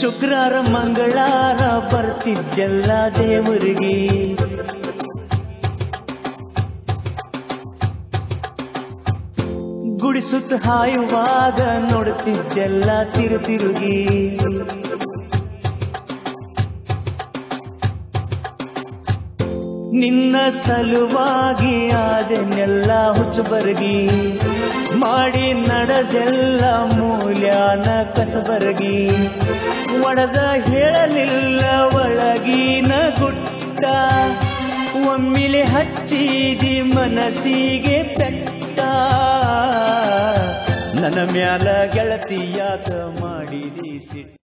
ಶುಕ್ರಾರ ಮಂಗಳಾರ ಬರ್ತಿದ್ದೆಲ್ಲ ದೇವರಿಗೆ ಗುಡಿ ಸುತ್ತ ಹಾಯುವಾಗ ನೋಡುತ್ತಿದ್ದೆಲ್ಲ ತಿರು ತಿರುಗಿ ನಿನ್ನ ಸಲುವಾಗಿ ಆದೆನೆಲ್ಲ ಹುಚ್ಚುಬರಗಿ ಮಾಡಿ ನಡೆದೆಲ್ಲ ಮೂಲ್ಯಾನ ಕಸಬರಗಿ ಒಡೆದ ಹೇಳಲಿಲ್ಲ ಒಳಗಿನ ಗುಟ್ಟ ಒಮ್ಮಿಲೆ ಹಚ್ಚಿದಿ ಮನಸ್ಸಿಗೆ ಪೆಟ್ಟ ನನ್ನ ಮ್ಯಾಲ ಗೆಳತಿಯಾಕ ಮಾಡಿದಿ ಸಿಟ್ಟ